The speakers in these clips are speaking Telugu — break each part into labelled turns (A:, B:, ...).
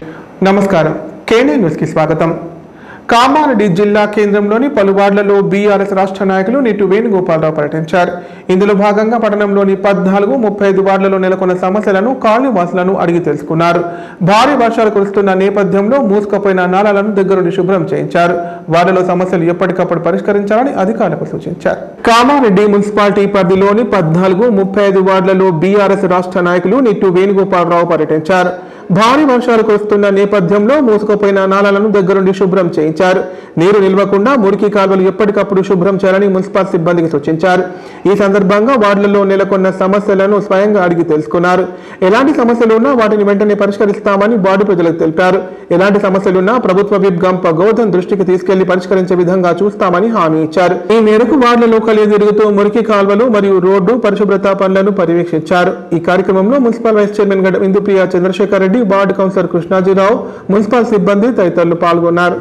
A: నమస్కారం కేనే న్యూస్కి స్వాగతం కామారెడ్డి జిల్లా కేంద్రంలోని పలు వార్డులలో బీఆర్ఎస్ రాష్ట్ర నాయకులు నేటి వేణుగోపాలరావు పర్యటించారు ఇందులో భాగంగా పట్టణంలోని పద్నాలుగు ముప్పై ఐదు వార్డులలో నెలకొన్న సమస్యలను కాలనీవాసులను అడిగి తెలుసుకున్నారు భారీ వర్షాలు కురుస్తున్న నేపథ్యంలో మూసుకుపోయిన నాలాలను దగ్గరుండి శుభ్రం చేయించారు వార్డులో సమస్యలు ఎప్పటికప్పుడు పరిష్కరించాలని అధికారులకు సూచించారు కామారెడ్డి మున్సిపాలిటీ పరిధిలోని పద్నాలుగు ముప్పై ఐదు వార్డులలో బీఆర్ఎస్ రాష్ట్ర నాయకులు నిట్టు వేణుగోపాలరావు పర్యటించారు భారీ వర్షాలు కురుస్తున్న నేపథ్యంలో మూసుకుపోయిన నాలాలను దగ్గరుండి శుభ్రం చేయించారు నీరు నిల్వకుండా మురికి కాలువలు ఎప్పటికప్పుడు శుభ్రం చేయాలని మున్సిపల్ సిబ్బందికి సూచించారు ఈ సందర్భంగా వార్డులలో నెలకొన్న సమస్యలను స్వయంగా అడిగి తెలుసుకున్నారు ఎలాంటి సమస్యలు ఉన్నా వాటిని వెంటనే పరిష్కరిస్తామని వార్డు ప్రజలకు తెలిపారు ఎలాంటి సమస్యలున్నా ప్రభుత్వ విప్ గంప గౌతమ్ దృష్టికి తీసుకెళ్లి పరిష్కరించే విధంగా చూస్తామని హామీ ఇచ్చారు ఈ మేరకు వార్డులలో కలిగి తిరుగుతూ మురికి కాల్వలు మరియు రోడ్డు పరిశుభ్రత పనులను పర్యవేక్షించారు ఈ కార్యక్రమంలో municipal vice chairman Gadda Indupriya Chandrashekar Reddy ward councillor Krishnajirao municipal సిబ్బంది తదితరులు పాల్గొన్నారు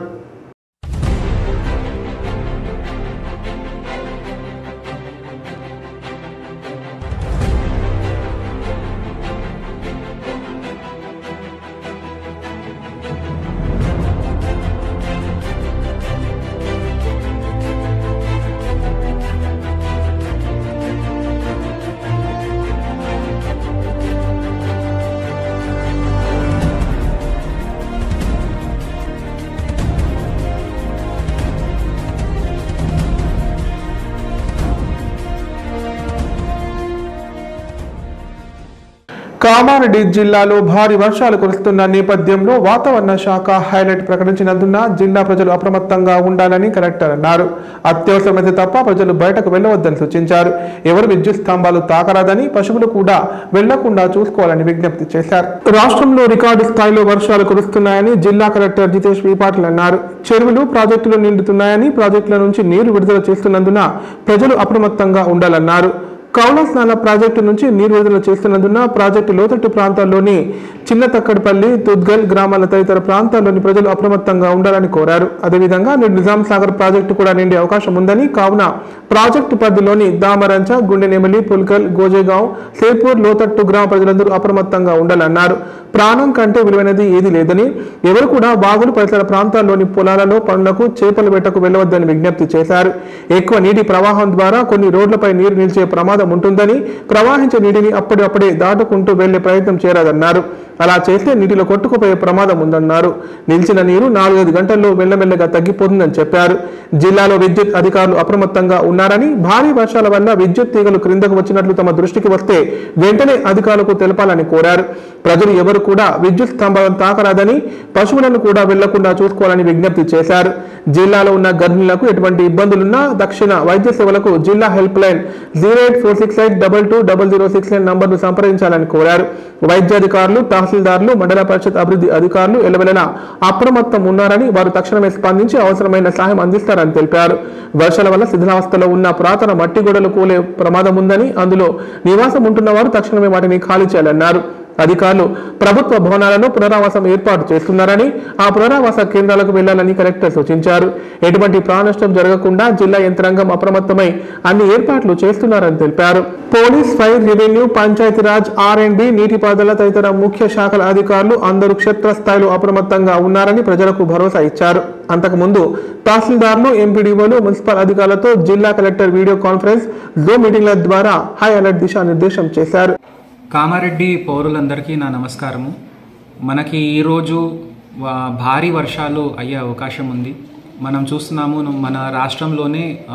A: కామారెడ్డి జిల్లాలో భారీ వర్షాలు కురుస్తున్న నేపథ్యంలో వాతావరణ శాఖ హైలైట్ ప్రకటించినందున జిల్లా ప్రజలు అప్రమత్తంగా ఉండాలని కలెక్టర్ అన్నారు అత్యవసరమైతే తప్ప ప్రజలు బయటకు వెళ్లవద్దని సూచించారు ఎవరు విద్యుత్ స్తంభాలు తాకరాదని పశువులు కూడా వెళ్లకుండా చూసుకోవాలని విజ్ఞప్తి చేశారు రాష్ట్రంలో రికార్డు స్థాయిలో వర్షాలు కురుస్తున్నాయని జిల్లా కలెక్టర్ జితేష్ వి పాటిల్ అన్నారు చెరువులు ప్రాజెక్టులు నిండుతున్నాయని ప్రాజెక్టుల నుంచి నీరు విడుదల చేస్తున్నందున ప్రజలు అప్రమత్తంగా ఉండాలన్నారు కౌల స్నాన ప్రాజెక్టు నుంచి నీరు విడుదల చేస్తున్నందున ప్రాజెక్టు లోతట్టు ప్రాంతాల్లోని చిన్న తక్కడపల్లి తుద్గల్ గ్రామాల తదితర ప్రాంతాల్లోని ప్రజలు అప్రమత్తంగా ఉండాలని కోరారు అదేవిధంగా నేడు నిజాం సాగర్ ప్రాజెక్టు కూడా నిండే అవకాశం ఉందని కావున ప్రాజెక్టు పరిధిలోని దామరంచ గుండెనెమలి పుల్కల్ గోజేగాం సేపూర్ లోతట్టు గ్రామ ప్రజలందరూ అప్రమత్తంగా ఉండాలన్నారు ప్రాణం కంటే విలువైనది ఏది లేదని ఎవరు కూడా బాగులు పరిసర ప్రాంతాల్లోని పొలాలలో పనులకు చేపల వేటకు వెళ్లవద్దని విజ్ఞప్తి చేశారు ఎక్కువ నీటి ప్రవాహం ద్వారా కొన్ని రోడ్లపై నీరు నిలిచే ప్రమాదం ఉంటుందని ప్రవాహించే నీటిని అప్పటికప్పుడే దాటుకుంటూ వెళ్లే ప్రయత్నం చేయరాదన్నారు అలా చేస్తే నీటిలో కొట్టుకుపోయే ప్రమాదం ఉందన్నారు నిలిచిన నీరు నాలుగైదు గంటల్లో మెల్లమెల్లగా తగ్గిపోతుందని చెప్పారు జిల్లాలో విద్యుత్ అధికారులు అప్రమత్తంగా ఉన్నారని భారీ వర్షాల వల్ల విద్యుత్ తీగలు క్రిందకు వచ్చినట్లు తమ దృష్టికి వస్తే వెంటనే అధికారులకు తెలపాలని కోరారు ప్రజలు ఎవరు కూడా విద్యుత్ స్తంభాలను తాకరాదని పశువులను కూడా వెళ్లకుండా చూసుకోవాలని విజ్ఞప్తి చేశారు జిల్లాలో ఉన్న గర్భిణులకు ఎటువంటి ఇబ్బందులున్నా దక్షిణ వైద్య సేవలకు జిల్లా helpline zero eight four six eight double two double zero six nine నంబర్ను సంప్రదించాలని కోరారు వైద్యాధికారులు తహసీల్దార్లు మండల పరిషత్ అభివృద్ధి అధికారులు ఎలవెలన అప్రమత్తం ఉన్నారని వారు తక్షణమే స్పందించి అవసరమైన సహాయం అందిస్తారని తెలిపారు వర్షాల వల్ల శిథిలావస్థలో ఉన్న పురాతన మట్టి గోడలు కూలే ప్రమాదం ఉందని అందులో నివాసం ఉంటున్న వారు తక్షణమే వాటిని ఖాళీ చేయాలన్నారు అధికారులు ప్రభుత్వ భవనాలను పునరావాసం ఏర్పాటు చేస్తున్నారని ఆ పునరావాస కేంద్రాలకు వెళ్లాలని కలెక్టర్ సూచించారు ఎటువంటి ప్రాణనష్టం జరగకుండా జిల్లా యంత్రాంగం అప్రమత్తమై అన్ని ఏర్పాట్లు చేస్తున్నారని తెలిపారు police fire revenue Panchayati Raj R and B నీటిపారుదల తదితర ముఖ్య శాఖల అధికారులు అందరూ క్షేత్రస్థాయిలో అప్రమత్తంగా ఉన్నారని ప్రజలకు భరోసా ఇచ్చారు అంతకుముందు తహసీల్దార్లు ఎంపీడీఓలు మున్సిపల్ అధికారులతో జిల్లా కలెక్టర్ వీడియో కాన్ఫరెన్స్ జూమ్ మీటింగ్ల ద్వారా హై అలర్ట్ దిశానిర్దేశం చేశారు
B: కామారెడ్డి పౌరులందరికీ నా నమస్కారము మనకి ఈరోజు వా- భారీ వర్షాలు అయ్యే అవకాశం ఉంది మనం చూస్తున్నాము మన రాష్ట్రంలోనే ఆ,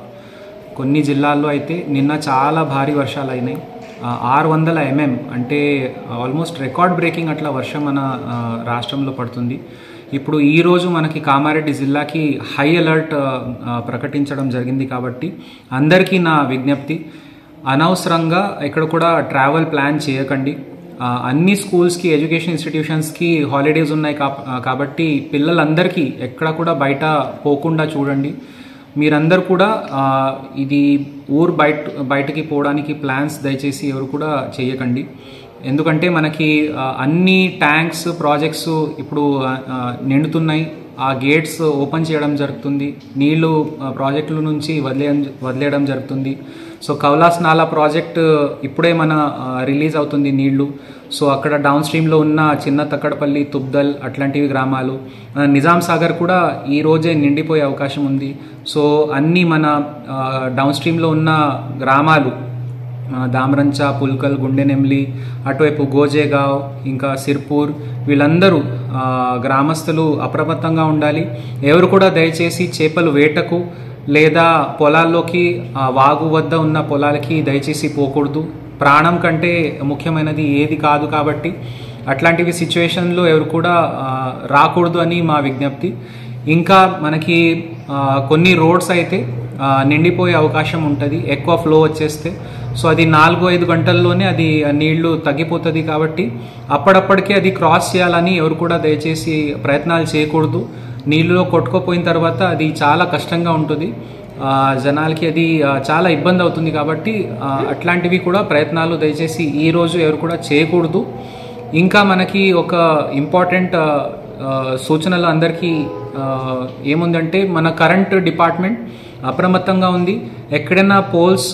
B: కొన్ని జిల్లాల్లో అయితే నిన్న చాలా భారీ వర్షాలు అయినాయి ఆరు వందల ఎంఎం అంటే ఆల్మోస్ట్ రికార్డ్ బ్రేకింగ్ అట్లా వర్షం మన ఆ, రాష్ట్రంలో పడుతుంది ఇప్పుడు ఈరోజు మనకి కామారెడ్డి జిల్లాకి హై అలర్ట్ ఆ, ఆ, ప్రకటించడం జరిగింది కాబట్టి అందరికీ నా విజ్ఞప్తి అనవసరంగా ఎక్కడ కూడా ట్రావెల్ ప్లాన్ చేయకండి ఆ, అన్ని స్కూల్స్కి ఎడ్యుకేషన్ ఇన్స్టిట్యూషన్స్కి హాలిడేస్ ఉన్నాయి కాబ- ఆ, కాబట్టి పిల్లలందరికీ ఎక్కడ కూడా బయట పోకుండా చూడండి మీరందరూ కూడా ఆ, ఇది ఊరు బయట బయటకి పోవడానికి ప్లాన్స్ దయచేసి ఎవరు కూడా చేయకండి ఎందుకంటే మనకి ఆ, అన్ని ట్యాంక్స్ ప్రాజెక్ట్స్ ఇప్పుడు ఆ, ఆ, నిండుతున్నాయి ఆ గేట్స్ ఓపెన్ చేయడం జరుగుతుంది నీళ్లు ఆ, ప్రాజెక్టుల నుంచి వదిలేయడం వదిలేయడం జరుగుతుంది సో కౌలాస్ నాలా ప్రాజెక్ట్ ఇప్పుడే మన రిలీజ్ అవుతుంది నీళ్లు సో అక్కడ డౌన్ స్ట్రీమ్లో ఉన్న చిన్న తక్కడపల్లి తుబ్దల్ అట్లాంటివి గ్రామాలు ఆ, నిజాం సాగర్ కూడా ఈ రోజే నిండిపోయే అవకాశం ఉంది సో అన్ని మన ఆ, డౌన్ స్ట్రీమ్లో ఉన్న గ్రామాలు ఆ, దామరంచ పుల్కల్ గుండెనెమ్లి అటువైపు గోజేగావ్ ఇంకా సిర్పూర్ వీళ్ళందరూ ఆ, గ్రామస్తులు అప్రమత్తంగా ఉండాలి ఎవరు కూడా దయచేసి చేపలు వేటకు లేదా పొలాల్లోకి ఆ, వాగు వద్ద ఉన్న పొలాలకి దయచేసి పోకూడదు ప్రాణం కంటే ముఖ్యమైనది ఏది కాదు కాబట్టి అట్లాంటివి సిచ్యువేషన్లో ఎవరు కూడా ఆ, రాకూడదు అని మా విజ్ఞప్తి ఇంకా మనకి ఆ, కొన్ని రోడ్స్ అయితే ఆ, నిండిపోయే అవకాశం ఉంటుంది ఎక్కువ ఫ్లో వచ్చేస్తే సో అది నాలుగు ఐదు గంటల్లోనే అది ఆ నీళ్లు తగ్గిపోతుంది కాబట్టి అప్పడప్పటికే అది క్రాస్ చేయాలని ఎవరు కూడా దయచేసి ప్రయత్నాలు చేయకూడదు నీళ్ళలో కొట్టుకోపోయిన తర్వాత అది చాలా కష్టంగా ఉంటుంది ఆ, జనాలకి అది ఆ, చాలా ఇబ్బంది అవుతుంది కాబట్టి ఆ, అట్లాంటివి కూడా ప్రయత్నాలు దయచేసి ఈ రోజు ఎవరు కూడా చేయకూడదు ఇంకా మనకి ఒక ఇంపార్టెంట్ ఆ, ఆ, సూచనలు అందరికీ ఆ, ఏముందంటే మన కరెంట్ డిపార్ట్మెంట్ అప్రమత్తంగా ఉంది ఎక్కడైనా పోల్స్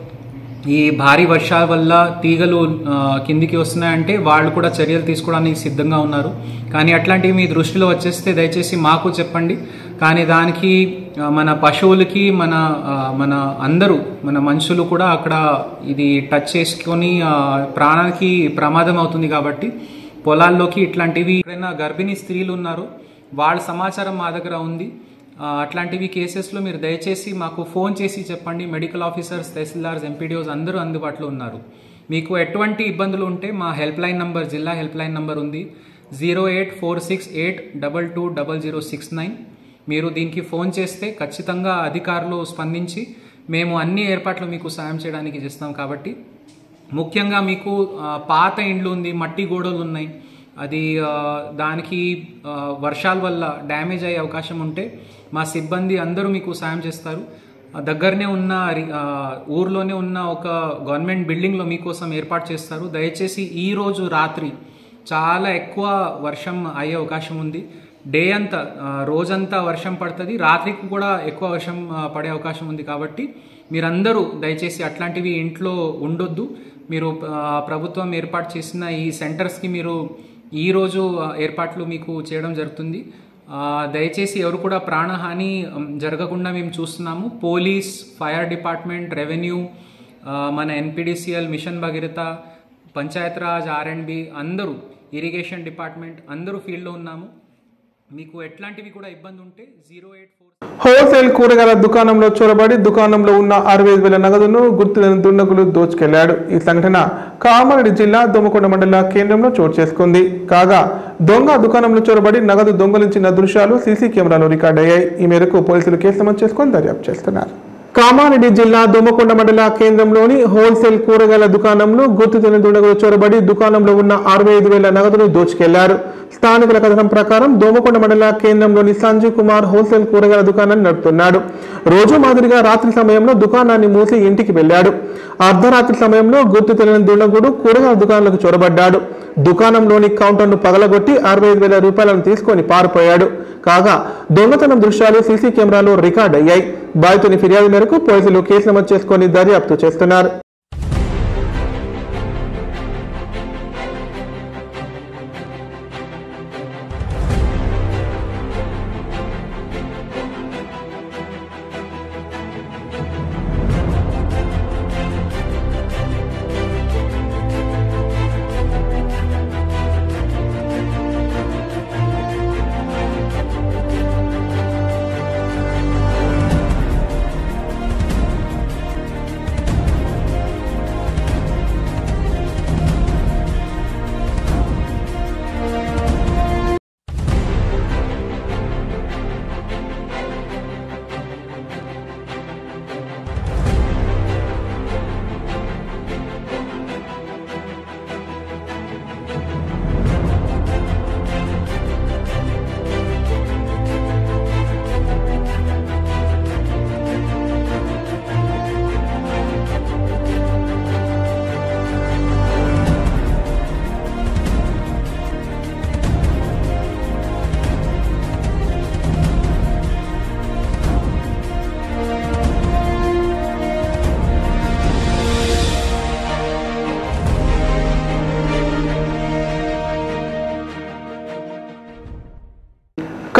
B: ఈ భారీ వర్షాల వల్ల తీగలు ఆ, కిందికి వస్తున్నాయంటే వాళ్ళు కూడా చర్యలు తీసుకోవడానికి సిద్ధంగా ఉన్నారు కానీ అట్లాంటివి మీ దృష్టిలో వచ్చేస్తే దయచేసి మాకు చెప్పండి కానీ దానికి ఆ, మన పశువులకి మన ఆ, మన అందరూ మన మనుషులు కూడా అక్కడ ఇది టచ్ చేసుకొని ఆ, ప్రాణానికి ప్రమాదం అవుతుంది కాబట్టి పొలాల్లోకి ఇట్లాంటివి ఎక్కడైనా గర్భిణీ స్త్రీలు ఉన్నారు వాళ్ళ సమాచారం మా దగ్గర ఉంది ఆ, అట్లాంటివి కేసెస్లో మీరు దయచేసి మాకు ఫోన్ చేసి చెప్పండి మెడికల్ ఆఫీసర్స్ తహసీల్దార్స్ ఎంపీడీఓస్ అందరూ అందుబాటులో ఉన్నారు మీకు ఎటువంటి ఇబ్బందులు ఉంటే మా హెల్ప్ లైన్ నంబర్ జిల్లా హెల్ప్ లైన్ నంబర్ ఉంది zero eight four six eight double two double zero six nine మీరు దీనికి ఫోన్ చేస్తే ఖచ్చితంగా అధికారులు స్పందించి మేము అన్ని ఏర్పాట్లు మీకు సాయం చేయడానికి చేస్తాం కాబట్టి ముఖ్యంగా మీకు ఆ, పాత ఇండ్లు ఉంది మట్టి గోడలు ఉన్నాయి అది ఆ, దానికి ఆ, వర్షాల వల్ల డ్యామేజ్ అయ్యే అవకాశం ఉంటే మా సిబ్బంది అందరూ మీకు సాయం చేస్తారు ఆ, దగ్గరనే ఉన్న రి- ఆ, ఊర్లోనే ఉన్న ఒక గవర్నమెంట్ బిల్డింగ్లో మీకోసం ఏర్పాటు చేస్తారు దయచేసి ఈ రోజు రాత్రి చాలా ఎక్కువ వర్షం అయ్యే అవకాశం ఉంది డే అంతా ఆ, రోజంతా వర్షం పడుతుంది రాత్రికి కూడా ఎక్కువ వర్షం ఆ, పడే అవకాశం ఉంది కాబట్టి మీరందరూ దయచేసి అట్లాంటివి ఇంట్లో ఉండొద్దు మీరు ఆ, ప్రభుత్వం ఏర్పాటు చేసిన ఈ సెంటర్స్కి మీరు ఈ రోజు ఆ, ఏర్పాట్లు మీకు చేయడం జరుగుతుంది ఆ, దయచేసి ఎవరు కూడా ప్రాణహాని ఉమ్, జరగకుండా మేము చూస్తున్నాము పోలీస్ ఫైర్ డిపార్ట్మెంట్ రెవెన్యూ ఆ, మన NPDCL mission Bhagiratha Panchayat Raj R and B అందరూ ఇరిగేషన్ డిపార్ట్మెంట్ అందరూ ఫీల్డ్లో ఉన్నాము మీకు ఎట్లాంటివి కూడా ఇబ్బంది ఉంటే జీరో ఎయిట్ ఫోర్
A: హోల్సేల్ కూరగాయల దుకాణంలో చొరబడి దుకాణంలో ఉన్న అరవై ఐదు వేల నగదును గుర్తులేని దుండగులు దోచుకెళ్లాడు ఈ సంఘటన కామారెడ్డి జిల్లా దోమకొండ మండల కేంద్రంలో చోటు చేసుకుంది కాగా దొంగ దుకాణంలో చొరబడి నగదు దొంగలించిన దృశ్యాలు సీసీ కెమెరాలో రికార్డయ్యాయి ఈ మేరకు పోలీసులు కేసు నమోదు చేసుకొని దర్యాప్తు చేస్తున్నారు కామారెడ్డి జిల్లా దోమకొండ మండల కేంద్రంలోని హోల్సేల్ కూరగాయల దుకాణంలో గుర్తు తెలియని దుండగులు చొరబడి దుకాణంలో ఉన్న అరవై ఐదు వేల నగదును దోచుకెళ్లారు స్థానికుల కథనం ప్రకారం దోమకొండ మండల కేంద్రంలోని సంజయ్ కుమార్ హోల్సేల్ కూరగాయల దుకాణాన్ని నడుపుతున్నాడు రోజు మాదిరిగా రాత్రి సమయంలో దుకాణాన్ని మూసి ఇంటికి వెళ్ళాడు అర్ధరాత్రి సమయంలో గుర్తు తెలియని దుండగుడు కూరగాయల దుకాణాలకు చొరబడ్డాడు దుకాణంలోని కౌంటర్ను పగలగొట్టి అరవై ఐదు వేల రూపాయలను తీసుకొని పారిపోయాడు కాగా దొంగతనం దృశ్యాలు సీసీ కెమెరాలో రికార్డ్ అయ్యాయి బాధితుని ఫిర్యాదు మేరకు పోలీసులు కేసు నమోదు చేసుకొని దర్యాప్తు చేస్తున్నారు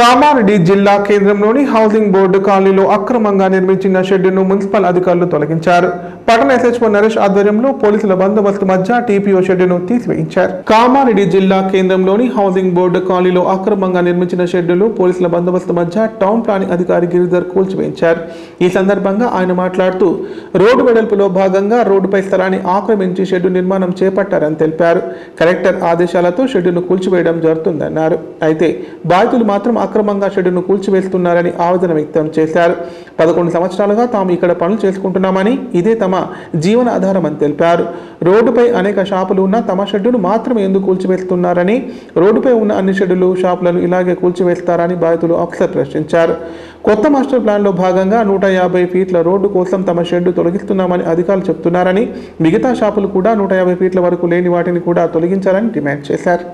A: కామారెడ్డి జిల్లా కేంద్రంలోని హౌసింగ్ బోర్డు కాలనీలో అక్రమంగా నిర్మించిన షెడ్డును మున్సిపల్ అధికారులు తొలగించారు పట్టణ ఎస్హెచ్ఓ నరేష్ ఆధ్వర్యంలో పోలీసుల బందోబస్తు మధ్య టీపీఓ షెడ్డును తీసివేయించారు కామారెడ్డి జిల్లా కేంద్రంలోని హౌసింగ్ బోర్డు కాలనీలో అక్రమంగా నిర్మించిన షెడ్డులు పోలీసుల బందోబస్తు మధ్య టౌన్ ప్లానింగ్ అధికారి గిరిధర్ కూల్చివేయించారు ఈ సందర్భంగా ఆయన మాట్లాడుతూ రోడ్డు వెడల్పులో భాగంగా రోడ్డుపై స్థలాన్ని ఆక్రమించి షెడ్డు నిర్మాణం చేపట్టారని తెలిపారు కలెక్టర్ ఆదేశాలతో షెడ్డును కూల్చివేయడం జరుగుతుందన్నారు అయితే బాధితులు మాత్రం అక్రమంగా షెడ్డును కూల్చివేస్తున్నారని ఆవేదన వ్యక్తం చేశారు పదకొండు సంవత్సరాలుగా తాము ఇక్కడ పనులు చేసుకుంటున్నామని ఇదే తమ జీవన ఆధారమని తెలిపారు రోడ్డుపై అనేక షాపులు ఉన్నా తమ షెడ్డును మాత్రమే ఎందుకు కూల్చివేస్తున్నారని రోడ్డుపై ఉన్న అన్ని షెడ్డులు షాపులను ఇలాగే కూల్చివేస్తారని బాధితులు అఫ్సర్ ప్రశ్నించారు కొత్త మాస్టర్ ప్లాన్లో భాగంగా నూట యాభై ఫీట్ల రోడ్డు కోసం తమ షెడ్డు తొలగిస్తున్నామని అధికారులు చెప్తున్నారని మిగతా షాపులు కూడా నూట యాభై ఫీట్ల వరకు లేని వాటిని కూడా తొలగించాలని డిమాండ్ చేశారు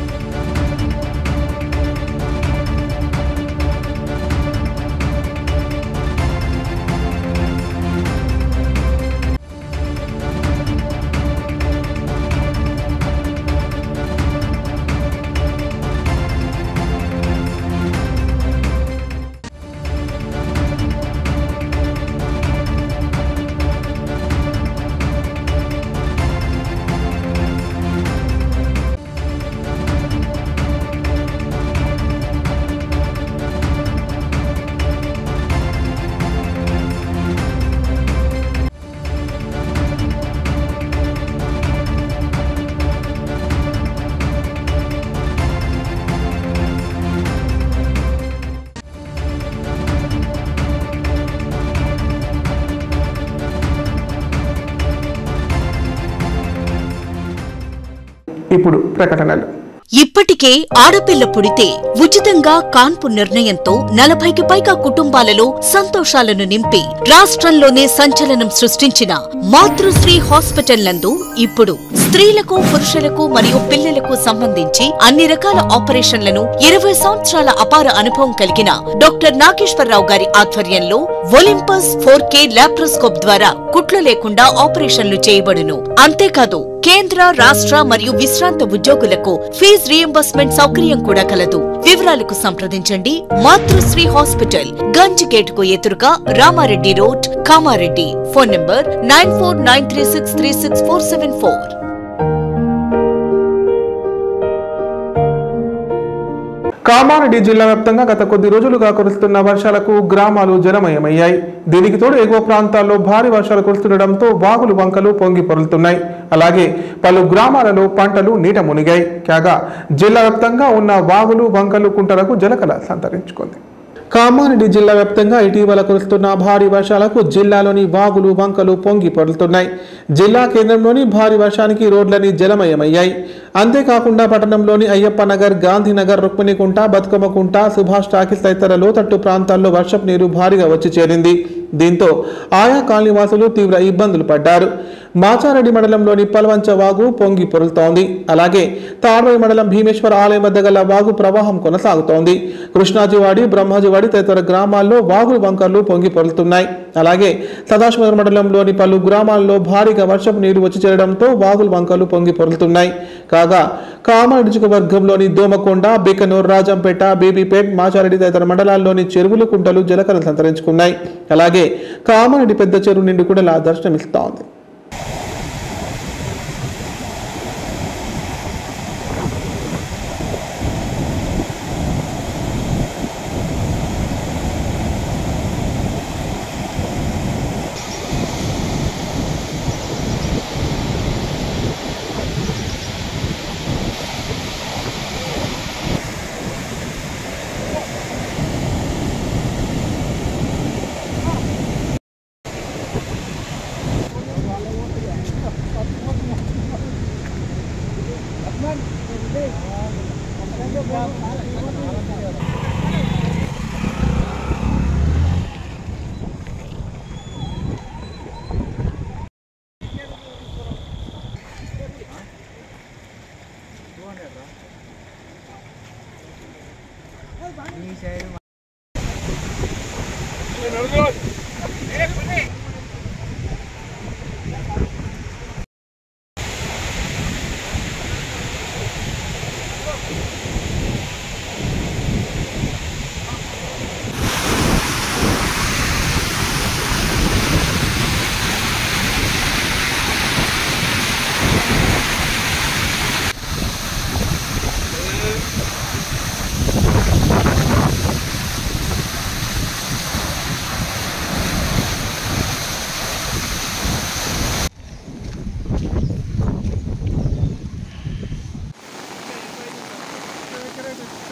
A: ఇప్పుడు ప్రకటనలు
C: ఇప్పటికే ఆడపిల్ల పుడితే ఉచితంగా కాన్పు నిర్ణయంతో నలభైకి పైగా కుటుంబాలలో సంతోషాలను నింపి రాష్ట్రంలోనే సంచలనం సృష్టించిన మాతృశ్రీ హాస్పిటల్ నందు ఇప్పుడు స్త్రీలకు పురుషులకు మరియు పిల్లలకు సంబంధించి అన్ని రకాల ఆపరేషన్లను ఇరవై సంవత్సరాల అపార అనుభవం కలిగిన డాక్టర్ నాగేశ్వరరావు గారి ఆధ్వర్యంలో ఒలింపస్ ఫోర్ కే లాప్రోస్కోప్ ద్వారా కుట్లు లేకుండా ఆపరేషన్లు చేయబడును అంతేకాదు కేంద్ర రాష్ట్ర మరియు విశ్రాంత ఉద్యోగులకు ఫీజు రియంబర్స్మెంట్ సౌకర్యం కూడా కలదు వివరాలకు సంప్రదించండి మాతృశ్రీ హాస్పిటల్ గంజ్ గేట్ కు ఎదురుగా Ramareddy road Kamareddy phone number nine four nine three six three six four seven four
A: Kamareddy జిల్లా వ్యాప్తంగా గత కొద్ది రోజులుగా కురుస్తున్న వర్షాలకు గ్రామాలు జలమయమయ్యాయి దీనికి తోడు ఎగువ ప్రాంతాల్లో భారీ వర్షాలు కురుస్తుండటంతో వాగులు వంకలు పొంగి పొరులుతున్నాయి అలాగే పలు గ్రామాలలో పంటలు నీట మునిగాయి కాగా జిల్లా వ్యాప్తంగా ఉన్న వాగులు వంకలు కుంటలకు జలకల సంతరించుకుంది కామారెడ్డి జిల్లా వ్యాప్తంగా ఇటీవల కురుస్తున్న భారీ వర్షాలకు జిల్లాలోని వాగులు వంకలు పొంగి పొరులుతున్నాయి జిల్లా కేంద్రంలోని భారీ వర్షానికి రోడ్లని జలమయమయ్యాయి అంతేకాకుండా పట్టణంలోని అయ్యప్ప నగర్ గాంధీనగర్ రుక్మిణికుంట బతుకమ్మకుంట సుభాష్ టాకీస్ తదితర లోతట్టు ప్రాంతాల్లో వర్షపు నీరు భారీగా వచ్చి చేరింది దీంతో ఆయా కాలనీవాసులు తీవ్ర ఇబ్బందులు పడ్డారు మాచారెడ్డి మండలంలోని పల్వంచ వాగు పొంగి పొరులుతోంది అలాగే తాడ్వై మండలం భీమేశ్వర ఆలయం వద్ద గల వాగు ప్రవాహం కొనసాగుతోంది కృష్ణాజివాడి బ్రహ్మాజివాడి తదితర గ్రామాల్లో వాగులు వంకర్లు పొంగి పొరులుతున్నాయి అలాగే సదాశివనగర్ మండలంలోని పలు గ్రామాల్లో భారీగా వర్షపు నీరు వచ్చి చేరడంతో వాగులు వంకలు పొంగి పొరులుతున్నాయి కాగా కామారెడ్డి వర్గంలోని దోమకొండ బికనూర్ రాజంపేట బేబీపేట్ మాచారెడ్డి తదితర మండలాల్లోని చెరువులు కుంటలు జలకరలు సంతరించుకున్నాయి అలాగే కామారెడ్డి పెద్ద చెరువు నిండు కూడా దర్శనమిస్తోంది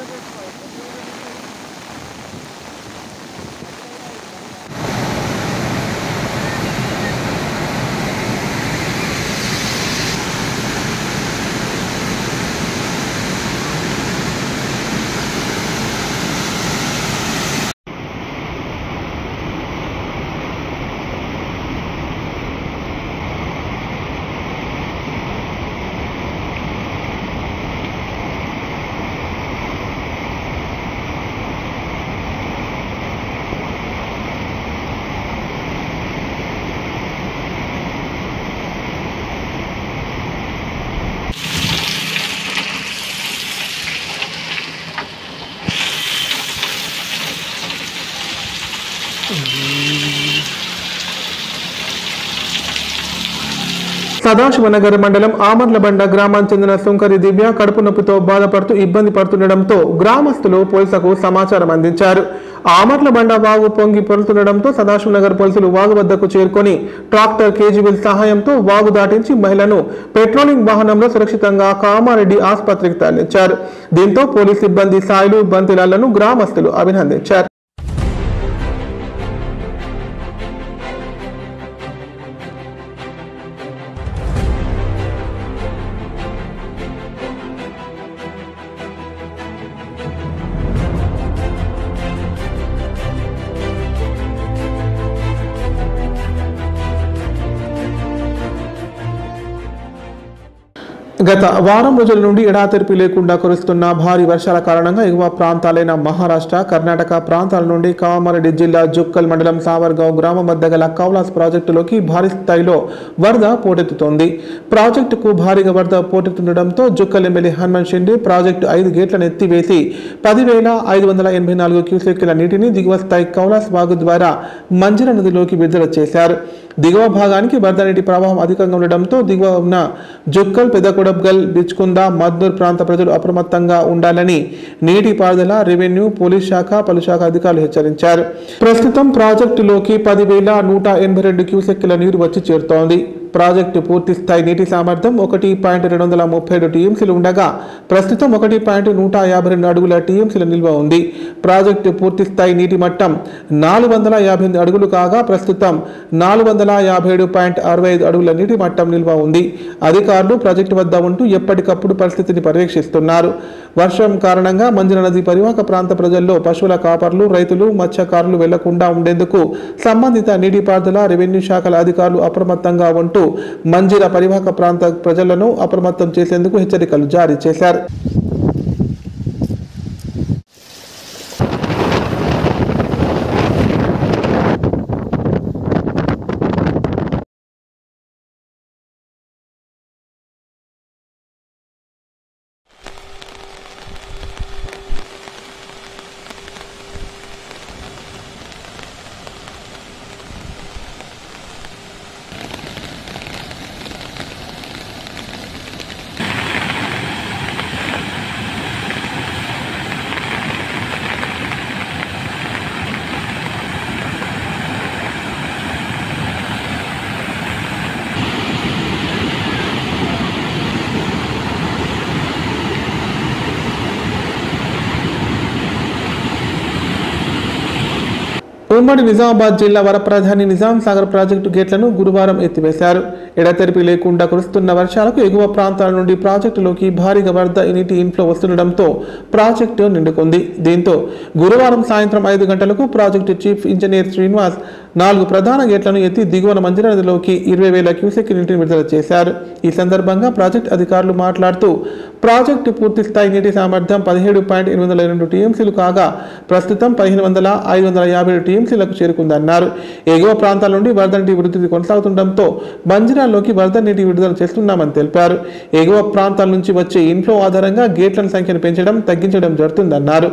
A: సదాశివనగర్ మండలం ఆమర్లబండ గ్రామానికి చెందిన సుంకరి దివ్య కడుపు నొప్పితో బాధపడుతూ ఇబ్బంది పడుతుండటంతో గ్రామస్తులు పోలీసులకు సమాచారం అందించారు ఆమర్లబండ వాగు పొంగి పొరుతుండటంతో సదాశివనగర్ పోలీసులు వాగు వద్దకు చేరుకొని ట్రాక్టర్ కేజీబిల్ సహాయంతో వాగు దాటించి మహిళను పెట్రోలింగ్ వాహనంలో సురక్షితంగా కామారెడ్డి ఆసుపత్రికి తరలించారు దీంతో పోలీస్ సిబ్బంది సాయిలు బంతిలాలను గ్రామస్తులు అభినందించారు గత వారం రోజుల నుండి ఎడాతెరిపి లేకుండా కురుస్తున్న భారీ వర్షాల కారణంగా ఎగువ ప్రాంతాలైన మహారాష్ట్ర కర్ణాటక ప్రాంతాల నుండి కామారెడ్డి జిల్లా జుక్కల్ మండలం సావర్గావ్ గ్రామం వద్ద గల కౌలాస్ ప్రాజెక్టులోకి భారీ స్థాయిలో వరద పోటెత్తుతోంది ప్రాజెక్టుకు భారీగా వరద పోటెత్తుండటంతో జుక్కల్ ఎమ్మెల్యే హనుమంత్ షిండే ప్రాజెక్టు ఐదు గేట్లను ఎత్తివేసి పదివేల ఐదు వందల ఎనభై నాలుగు క్యూసెక్కుల నీటిని దిగువ స్థాయి కౌలాస్ వాగు ద్వారా మంజర నదిలోకి విడుదల చేశారు దిగువ భాగానికి వరద నీటి ప్రవాహం అధికంగా ఉండడంతో దిగువ ఉన్న జుక్కల్ పెదకొడబ్గల్ బిచ్కుంద మద్దూర్ ప్రాంత ప్రజలు అప్రమత్తంగా ఉండాలని నీటిపారుదల రెవెన్యూ పోలీస్ శాఖ పలు శాఖ అధికారులు హెచ్చరించారు ప్రస్తుతం ప్రాజెక్టులోకి పదివేల నూట ఎనభై రెండు క్యూసెక్కుల నీరు వచ్చి చేరుతోంది ప్రాజెక్టు పూర్తి స్థాయి నీటి సామర్థ్యం ఒకటి పాయింట్ రెండు వందల ముప్పై ఏడు టీఎంసీలు ఉండగా ప్రస్తుతం ఒకటి పాయింట్ నూట యాభై రెండు అడుగుల టీఎంసీల నిల్వ ఉంది ప్రాజెక్టు పూర్తి స్థాయి నీటి మట్టం నాలుగు వందల యాభై ఎనిమిది అడుగులు కాగా ప్రస్తుతం నాలుగు వందల యాభై ఏడు పాయింట్ అరవై ఐదు అడుగుల నీటి మట్టం నిల్వ ఉంది అధికారులు ప్రాజెక్టు వద్ద ఉంటూ ఎప్పటికప్పుడు పరిస్థితిని పర్యవేక్షిస్తున్నారు వర్షం కారణంగా మంజన నది పరివాహక ప్రాంత ప్రజల్లో పశువుల కాపర్లు రైతులు మత్స్యకారులు వెళ్లకుండా ఉండేందుకు సంబంధిత నీటిపారుదల రెవెన్యూ శాఖల అధికారులు అప్రమత్తంగా ఉంటూ మంజిర పరివాహక ప్రాంత ప్రజలను అప్రమత్తం చేసేందుకు హెచ్చరికలు జారీ చేశారు ఉమ్మడి నిజామాబాద్ జిల్లా వరప్రధాని నిజాం సాగర్ ప్రాజెక్టు గేట్లను గురువారం ఎత్తివేశారు ఎడతెరిపి లేకుండా కురుస్తున్న వర్షాలకు ఎగువ ప్రాంతాల నుండి ప్రాజెక్టులోకి భారీగా వరద నీటి ఇన్ఫ్లో వస్తుండటంతో ప్రాజెక్టు నిండుకుంది దీంతో గురువారం సాయంత్రం ఐదు గంటలకు ప్రాజెక్టు చీఫ్ ఇంజనీర్ శ్రీనివాస్ నాలుగు ప్రధాన గేట్లను ఎత్తి దిగువన మంజర నదిలోకి ఇరవై వేల క్యూసెక్ నీటిని విడుదల చేశారు ఈ సందర్భంగా ప్రాజెక్ట్ అధికారులు మాట్లాడుతూ ప్రాజెక్టు పూర్తి స్థాయి నీటి సామర్థ్యం పదిహేడు పాయింట్ ఎనిమిది వందల రెండు టీఎంసీలు కాగా ప్రస్తుతం పదిహేను వందల ఐదు వందల యాభై ఏడు టీఎంసీలకు చేరుకుందన్నారు ఎగువ ప్రాంతాల నుండి వరద నీటి వృద్ధి కొనసాగుతుండటంతో బంజరాల్లోకి వరద నీటి విడుదల చేస్తున్నామని తెలిపారు ఎగువ ప్రాంతాల నుంచి వచ్చే ఇన్ఫ్లో ఆధారంగా గేట్ల సంఖ్యను పెంచడం తగ్గించడం జరుగుతుందన్నారు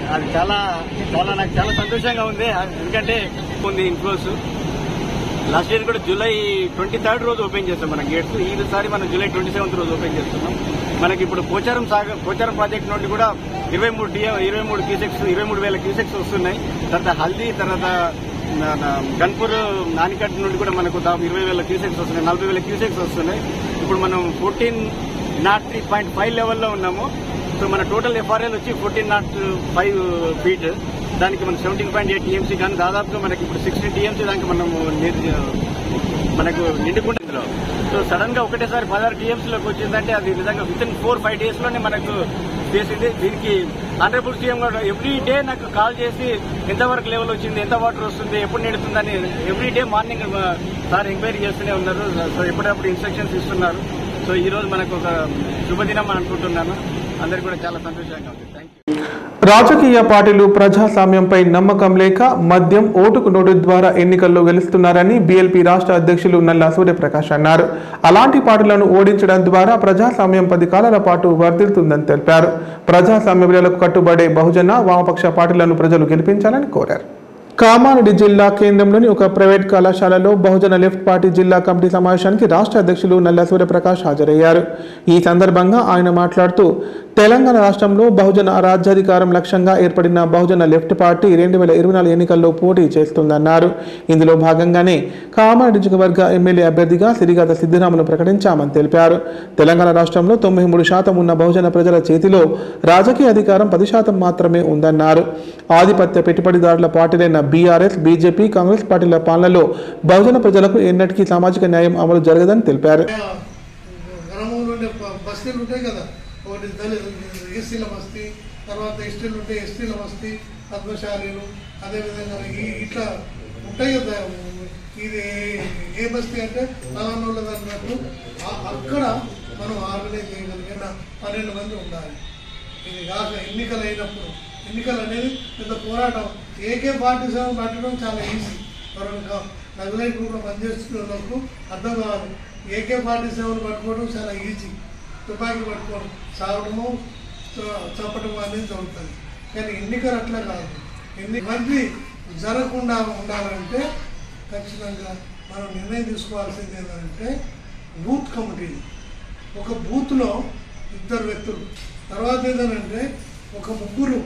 D: అది చాలా చాలా నాకు చాలా సంతోషంగా ఉంది ఎందుకంటే ఉంది ఇన్ఫ్లోస్ లాస్ట్ ఇయర్ కూడా జూలై ట్వంటీ థర్డ్ రోజు ఓపెన్ చేస్తాం మన గేట్స్ ఈసారి మనం జూలై ట్వంటీ సెవెంత్ రోజు ఓపెన్ చేస్తున్నాం మనకి ఇప్పుడు పోచారం సాగర్ పోచారం ప్రాజెక్ట్ నుండి కూడా ఇరవై మూడు టీఎం ఇరవై మూడు క్యూసెక్స్ ఇరవై మూడు వేల క్యూసెక్స్ వస్తున్నాయి తర్వాత హల్దీ తర్వాత నా- నా గన్పూర్ నానికట్ నుండి కూడా మనకు దాదాపు ఇరవై వేల క్యూసెక్స్ వస్తున్నాయి నలభై వేల క్యూసెక్స్ వస్తున్నాయి ఇప్పుడు మనం fourteen nought three point five లెవెల్లో ఉన్నాము సో మన టోటల్ ఎఫ్ఆర్ఎల్ వచ్చి ఫోర్టీన్ నాట్ ఫైవ్ ఫీట్ దానికి మనం సెవెంటీన్ పాయింట్ ఎయిట్ టీఎంసీ కానీ దాదాపుగా మనకి ఇప్పుడు సిక్స్టీన్ టీఎంసీ దానికి మనం నిర్- మనకు నిండుకుంటుంది ఇందులో సో సడన్ గా ఒకటేసారి పదహారు టీఎంసీలోకి వచ్చిందంటే అది నిజంగా within four five days లోనే మనకు చేసింది దీనికి ఆంధ్రప్రదేశ్ సీఎం గారు ఎవ్రీ డే నాకు కాల్ చేసి ఎంతవరకు లెవెల్ వచ్చింది ఎంత వాటర్ వస్తుంది ఎప్పుడు నిండుతుందని every day morning sir enquiry చేస్తూనే ఉన్నారు సో ఎప్పుడప్పుడు ఇన్స్ట్రక్షన్స్ ఇస్తున్నారు సో ఈ రోజు మనకు ఒక శుభదినం అనుకుంటున్నాను అందరికి కూడా చాలా సంతోషంగా ఉంది థ్యాంక్ యూ
A: రాజకీయ పార్టీలు ప్రజాస్వామ్యంపై నమ్మకం లేక మద్యం ఓటుకు నోటు ద్వారా ఎన్నికల్లో గెలుస్తున్నారని బీఎల్పీ రాష్ట్ర అధ్యక్షులు నల్లా సూర్యప్రకాష్ అన్నారు అలాంటి పార్టీలను ఓడించడం ద్వారా ప్రజాస్వామ్యం పది కాలాల పాటు వర్ధిల్తుందని తెలిపారు ప్రజాస్వామ్య విలువలకు కట్టుబడే బహుజన వామపక్ష పార్టీలను ప్రజలు గెలిపించాలని కోరారు కామారెడ్డి జిల్లా కేంద్రంలోని ఒక ప్రైవేట్ కళాశాలలో బహుజన లెఫ్ట్ పార్టీ జిల్లా కమిటీ సమావేశానికి రాష్ట్ర అధ్యక్షులు నల్ల సూర్యప్రకాష్ హాజరయ్యారు ఈ సందర్భంగా ఆయన మాట్లాడుతూ తెలంగాణ రాష్ట్రంలో బహుజన రాజ్యాధికారం లక్ష్యంగా ఏర్పడిన బహుజన లెఫ్ట్ పార్టీ రెండు వేల ఇరవై నాలుగు ఎన్నికల్లో పోటీ చేస్తుందన్నారు ఇందులో భాగంగానే కామారెడ్డి నియోజకవర్గ ఎమ్మెల్యే అభ్యర్థిగా సిరిగాత సిద్దిరామును ప్రకటించామని తెలిపారు తెలంగాణ రాష్ట్రంలో తొంభై మూడు శాతం ఉన్న బహుజన ప్రజల చేతిలో రాజకీయ అధికారం పది శాతం మాత్రమే ఉందన్నారు ఆధిపత్య పెట్టుబడిదారుల పార్టీలైన బీఆర్ఎస్ బీజేపీ కాంగ్రెస్ పార్టీల పాలనలో బహుజన ప్రజలకు ఎన్నటికీ సామాజిక న్యాయం అమలు జరగదని తెలిపారు
E: గ్రామంలో ఉండే బ- బస్తీలు ఉంటాయి కదా ఒకటి దళిత ఎస్సీల బస్తీ తర్వాత ఎస్టీలు ఉంటే ఎస్టీల బస్తీ పద్మశాలీలు అదేవిధంగా ఈ ఇట్లా ఉంటాయి కదా ఇది ఏ బస్తీ అంటే పలానోళ్ళది అన్నట్టు ఆ- అక్కడ మనం ఆర్గనైజ్ చేయగలిగిన పన్నెండు మంది ఉండాలి ఇది కాక ఎన్నికలు అయినప్పుడు ఎన్నికలు అనేది పెద్ద పోరాటం ఏకే పార్టీ సేవ పెట్టడం చాలా ఈజీ ఎవరైనా నగలై గ్రూప్లో పనిచేస్తున్న వాళ్ళకు అర్థం కావాలి ఏకే పార్టీ సేవలు పట్టుకోవడం చాలా ఈజీ తుపాకీ పట్టుకోవడం సాగడము చ- చంపడం అనేది జరుగుతుంది కానీ ఎన్నికలు అట్లా కాదు ఎన్ని మంది జరగకుండా ఉండాలంటే ఖచ్చితంగా మనం నిర్ణయం తీసుకోవాల్సింది ఏంటంటే బూత్ కమిటీ ఒక బూత్లో ఇద్దరు వ్యక్తులు తర్వాత ఏంటంటే ఒక ముగ్గురు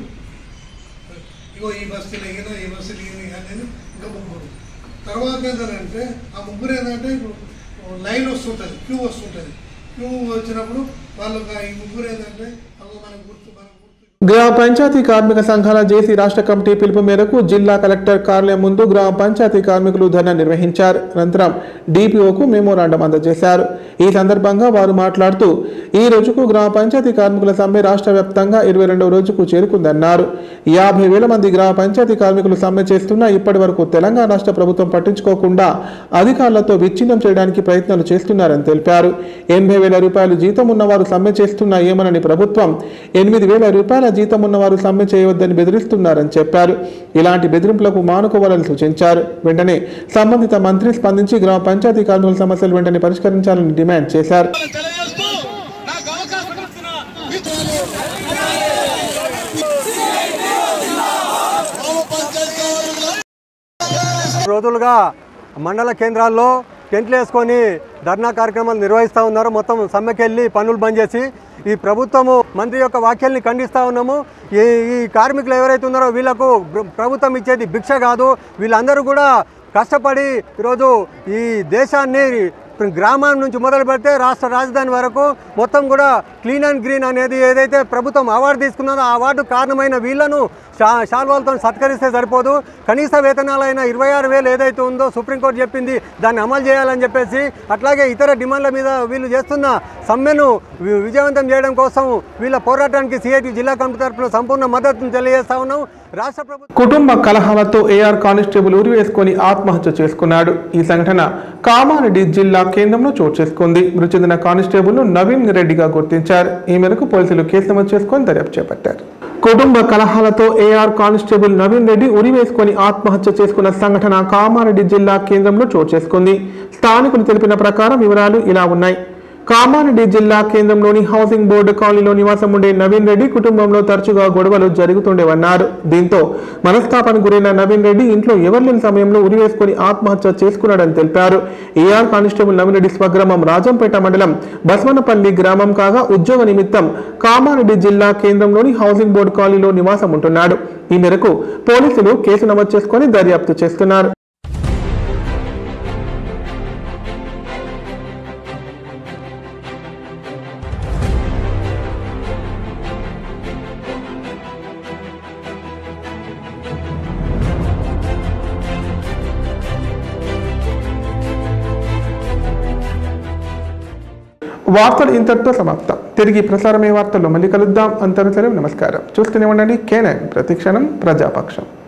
E: ఇగో ఈ బస్సులు ఈయన ఈ బస్సులు ఈయన అనేది ఇంకా ముగ్గురు తర్వాత ఏంటంటే ఆ ముగ్గురు ఏంటంటే ఇప్పుడు లైన్ వస్తుంటుంది క్యూ వస్తుంటుంది క్యూ వచ్చినప్పుడు వాళ్ళకి ఈ ముగ్గురు ఏంటంటే అగో మనం గుర్తు మనం గుర్తు
A: గ్రామ పంచాయతీ కార్మిక సంఘాల జేసీ రాష్ట్ర కమిటీ పిలుపు మేరకు జిల్లా కలెక్టర్ కార్యాలయం ముందు గ్రామ పంచాయతీ కార్మికులు ధర్నా నిర్వహించారు అనంతరం డిపిఓకు మెమోరాండం అందజేశారు ఈ సందర్భంగా వారు మాట్లాడుతూ ఈ రోజుకు గ్రామ పంచాయతీ కార్మికుల సమ్మె రాష్ట్ర వ్యాప్తంగా ఇరవై రెండవ రోజుకు చేరుకుందన్నారు యాభై వేల మంది గ్రామ పంచాయతీ కార్మికులు సమ్మె చేస్తున్నా ఇప్పటి వరకు తెలంగాణ రాష్ట్ర ప్రభుత్వం పట్టించుకోకుండా అధికారులతో విచ్ఛిన్నం చేయడానికి ప్రయత్నాలు చేస్తున్నారని తెలిపారు ఎనభై వేల రూపాయలు జీతం ఉన్నవారు సమ్మె చేస్తున్నా ఏమనని ప్రభుత్వం ఎనిమిది వేల రూపాయల జీతం ఉన్నవారు సమ్మె చేయవద్దని బెదిరిస్తున్నారని చెప్పారు ఇలాంటి బెదిరింపులకు మానుకోవాలని సూచించారు వెంటనే సంబంధిత మంత్రి స్పందించి గ్రామ పంచాయతీ కార్మికుల సమస్యలు వెంటనే పరిష్కరించాలని డిమాండ్ చేశారు
F: తెలియజేస్తూ నాకు అవకాశం ఇచ్చిన
G: రోజులుగా మండల కేంద్రాల్లో టెంట్లు వేసుకొని ధర్నా కార్యక్రమాలు నిర్వహిస్తూ ఉన్నారు మొత్తం సమ్మెకెళ్ళి పనులు బంద్ చేసి ఈ ప్రభుత్వము మంత్రి యొక్క వ్యాఖ్యల్ని ఖండిస్తూ ఉన్నాము ఈ ఈ కార్మికులు ఎవరైతే ఉన్నారో వీళ్ళకు ప్ర- ప్రభుత్వం ఇచ్చేది భిక్ష కాదు వీళ్ళందరూ కూడా కష్టపడి ఈరోజు ఈ దేశాన్ని గ్రామం నుంచి మొదలు పెడితే రాష్ట్ర రాజధాని వరకు మొత్తం కూడా క్లీన్ అండ్ గ్రీన్ అనేది ఏదైతే ప్రభుత్వం అవార్డు తీసుకున్నదో ఆ అవార్డు కారణమైన వీళ్ళను షా శాల్వాలతో సత్కరిస్తే సరిపోదు కనీస వేతనాలైన ఇరవై ఆరు వేలు ఏదైతే ఉందో సుప్రీంకోర్టు చెప్పింది దాన్ని అమలు చేయాలని చెప్పేసి అట్లాగే ఇతర డిమాండ్ల మీద వీళ్ళు చేస్తున్న సమ్మెను వి- విజయవంతం చేయడం కోసం వీళ్ళ పోరాటానికి సిఐటి జిల్లా కమిటీ తరఫున సంపూర్ణ మద్దతును తెలియజేస్తా ఉన్నాం రాష్ట్ర ప్రభుత్వం
A: కుటుంబ కలహాలతో ఏఆర్ కానిస్టేబుల్ ఉరివేసుకొని ఆత్మహత్య చేసుకున్నాడు ఈ సంఘటన కామారెడ్డి జిల్లా కేంద్రంలో చోటు చేసుకుంది మృతి చెందిన కానిస్టేబుల్ ను నవీన్ రెడ్డిగా గుర్తించారు ఈ మేరకు పోలీసులు కేసు నమోదు చేసుకొని దర్యాప్తు చేపట్టారు కుటుంబ కలహాలతో ఏఆర్ కానిస్టేబుల్ నవీన్ రెడ్డి ఉరివేసుకొని ఆత్మహత్య చేసుకున్న సంఘటన కామారెడ్డి జిల్లా కేంద్రంలో చోటు చేసుకుంది స్థానికులు తెలిపిన ప్రకారం వివరాలు ఇలా ఉన్నాయి కామారెడ్డి జిల్లా కేంద్రంలోని హౌసింగ్ బోర్డు కాలనీలో నివాసం ఉండే నవీన్ రెడ్డి కుటుంబంలో తరచుగా గొడవలు జరుగుతుండేవన్నారు దీంతో మనస్తాపానికి గురైన నవీన్ రెడ్డి ఇంట్లో ఎవరు లేని సమయంలో ఉరివేసుకుని ఆత్మహత్య చేసుకున్నాడని తెలిపారు ఏఆర్ కానిస్టేబుల్ నవీన్ రెడ్డి స్వగ్రామం రాజంపేట మండలం బస్వనపల్లి గ్రామం కాగా ఉద్యోగ నిమిత్తం కామారెడ్డి జిల్లా కేంద్రంలోని హౌసింగ్ బోర్డు కాలనీలో నివాసం ఉంటున్నాడు ఈ మేరకు పోలీసులు కేసు నమోదు చేసుకుని దర్యాప్తు చేస్తున్నారు వార్తలు ఇంతటితో సమాప్తం తిరిగి ప్రసారమే వార్తల్లో మళ్ళీ కలుద్దాం అంతవరకు సెలవు నమస్కారం చూస్తూనే ఉండండి కేనైన్ ప్రతిక్షణం ప్రజాపక్షం